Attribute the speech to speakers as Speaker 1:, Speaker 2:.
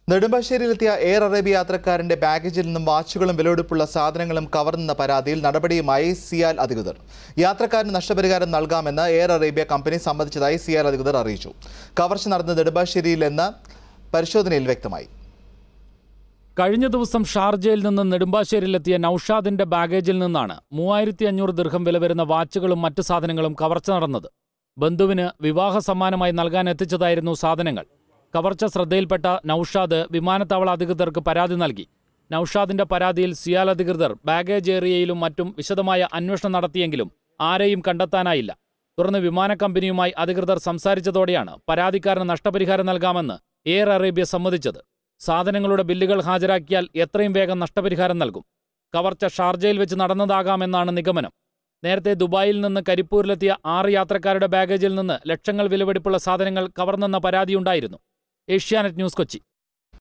Speaker 1: നെടുമ്പാശ്ശേരിയിലെത്തിയ air Arabia യാത്രക്കാരന്റെ ബാഗേജിൽ നിന്നും വാച്ചുകളും വിലപിടിപ്പുള്ള സാധനങ്ങളും കവർന്നെന്ന പരാതിയിൽ നടപടിയുമായി സിയാൽ അധികൃതർ യാത്രക്കാരന് നഷ്ടപരിഹാരം നൽകാമെന്ന് എയർ അറേബ്യ കമ്പനി സമ്മതിച്ചതായി സിയാൽ അധികൃതർ അറിയിച്ചു കവർച്ച നടന്ന നെടുമ്പാശ്ശേരിയിലെന്ന് പരിശോധനയിൽ വ്യക്തമായി
Speaker 2: കഴിഞ്ഞ ദിവസം ഷാർജയിൽ നിന്ന് നെടുമ്പാശ്ശേരിയിലെത്തിയ നൌഷാദിന്റെ ബാഗേജിൽ നിന്നാണ് മൂവായിരത്തി അഞ്ഞൂറ് ദീർഘം വില വരുന്ന വാച്ചുകളും മറ്റു സാധനങ്ങളും കവർച്ച നടന്നത് ബന്ധുവിന് വിവാഹ സമ്മാനമായി നൽകാൻ എത്തിച്ചതായിരുന്നു സാധനങ്ങൾ കവർച്ച ശ്രദ്ധയിൽപ്പെട്ട നൌഷാദ് വിമാനത്താവള അധികൃതർക്ക് പരാതി നൽകി നൌഷാദിന്റെ പരാതിയിൽ സിയാൽ അധികൃതർ ബാഗേജ് ഏരിയയിലും മറ്റും വിശദമായ അന്വേഷണം നടത്തിയെങ്കിലും ആരെയും കണ്ടെത്താനായില്ല തുടർന്ന് വിമാന കമ്പനിയുമായി അധികൃതർ സംസാരിച്ചതോടെയാണ് പരാതിക്കാരന് നഷ്ടപരിഹാരം നൽകാമെന്ന് എയർ അറേബ്യ സമ്മതിച്ചത് സാധനങ്ങളുടെ ബില്ലുകൾ ഹാജരാക്കിയാൽ എത്രയും വേഗം നഷ്ടപരിഹാരം നൽകും കവർച്ച ഷാർജയിൽ വെച്ച് നടന്നതാകാമെന്നാണ് നിഗമനം നേരത്തെ ദുബായിൽ നിന്ന് കരിപ്പൂരിലെത്തിയ ആറ് യാത്രക്കാരുടെ ബാഗേജിൽ നിന്ന് ലക്ഷങ്ങൾ വിലപിടിപ്പുള്ള സാധനങ്ങൾ കവർന്നെന്ന പരാതിയുണ്ടായിരുന്നു ഏഷ്യാനെറ്റ് ന്യൂസ് കൊച്ചി